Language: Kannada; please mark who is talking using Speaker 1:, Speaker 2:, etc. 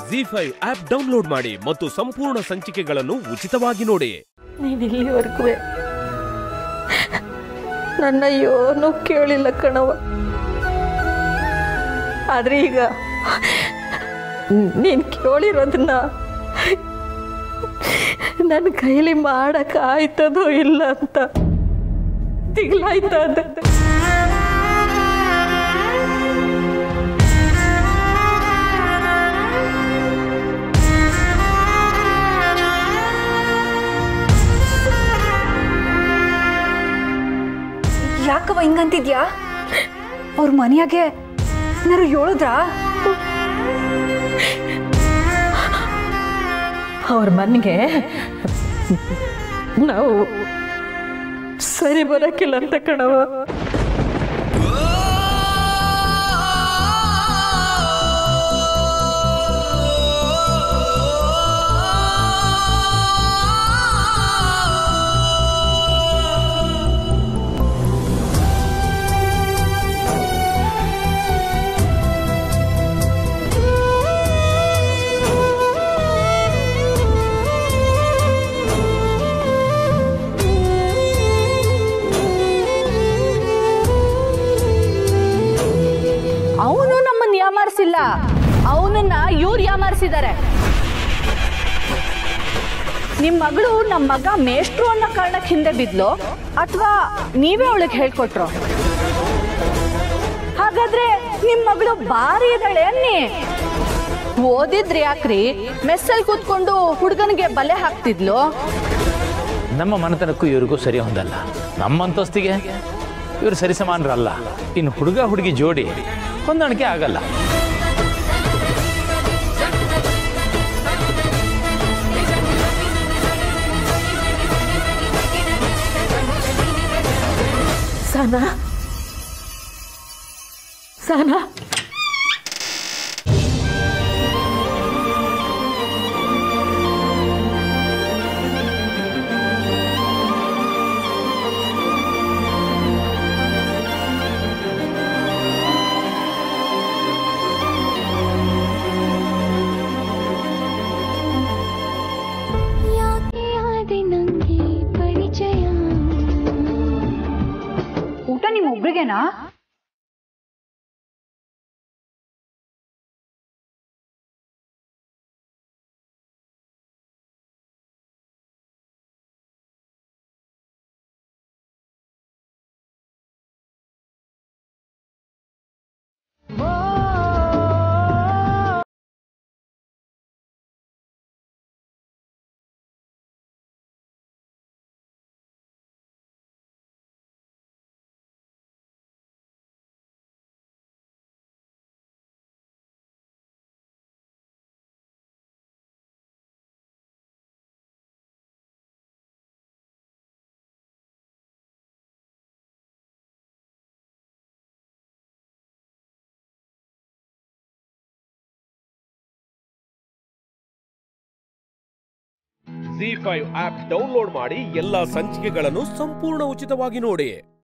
Speaker 1: ಜಿ ಫೈವ್ ಆಪ್ ಡೌನ್ಲೋಡ್ ಮಾಡಿ ಮತ್ತು ಸಂಪೂರ್ಣ ಸಂಚಿಕೆಗಳನ್ನು ಉಚಿತವಾಗಿ ನೋಡಿ
Speaker 2: ನೀನು ಇಲ್ಲಿವರೆಗೂ ನನ್ನ ಏನೂ ಕೇಳಿಲ್ಲ ಕಣವ ಆದ್ರೆ ಈಗ ನೀನು ಕೇಳಿರೋದನ್ನ ನನ್ನ ಕೈಲಿ ಮಾಡಕ್ ಆಯ್ತದೋ ಇಲ್ಲ ಅಂತ ತಿಗ್ಲಾಯ್ತದ
Speaker 3: ಯಾಕವ ಹಿಂಗಂತಿದ್ಯಾ ಅವ್ರ ಮನೆಯಾಗೆ ಏನಾರು ಹೇಳಿದ್ರಾ
Speaker 2: ಅವ್ರ ಮನೆಗೆ ನಾವು ಸರಿ ಬರಕ್ಕಿಲ್ಲ ಅಂತ ಕಣವ
Speaker 3: ಅವನು ನಮ್ಮನ್ನ ಯಾಮಾರಿಸಿಲ್ಲ ಅವನನ್ನ ಇವ್ರು ಯಾಮಾರಿಸಿದ್ದಾರೆ ನಿಮ್ ಮಗಳು ನಮ್ಮ ಮಗ ಮೇಷ್ಟ್ರು ಅನ್ನೋ ಕಾರಣಕ್ಕೆ ಹಿಂದೆ ಬಿದ್ಲು ಅಥವಾ ನೀವೇ ಅವಳಿಗೆ ಹೇಳ್ಕೊಟ್ರು ಹಾಗಾದ್ರೆ ನಿಮ್ ಮಗಳು ಬಾರಿ ಇದ್ದಾಳೆ ಅನ್ನಿ ಓದಿದ್ರಿ ಯಾಕ್ರಿ ಮೆಸ್ಸಲ್ಲಿ ಕೂತ್ಕೊಂಡು ಹುಡುಗನಿಗೆ ಬಲೆ ಹಾಕ್ತಿದ್ಲು
Speaker 4: ನಮ್ಮ ಮನೆತನಕ್ಕೂ ಇವ್ರಿಗೂ ಸರಿ ಹೊಂದಲ್ಲ ನಮ್ಮ ಅಂತಸ್ತಿಗೆ ಇವರು ಸರಿಸಮಾನರಲ್ಲ ಇನ್ನು ಹುಡುಗ ಹುಡುಗಿ ಜೋಡಿ ಹೊಂದಾಣಿಕೆ ಆಗಲ್ಲ
Speaker 2: ಸನಾ ಸನಾ
Speaker 5: ಯಾಕೆ ಆದೆ ನಂಗೆ ಪರಿಚಯ
Speaker 3: ಊಟ ನಿಮ್ ಒಬ್ರಿಗೇನಾ
Speaker 1: ಜಿ ಫೈವ್ ಆಪ್ ಡೌನ್ಲೋಡ್ ಮಾಡಿ ಎಲ್ಲಾ ಸಂಚಿಕೆಗಳನ್ನು ಸಂಪೂರ್ಣ ಉಚಿತವಾಗಿ ನೋಡಿ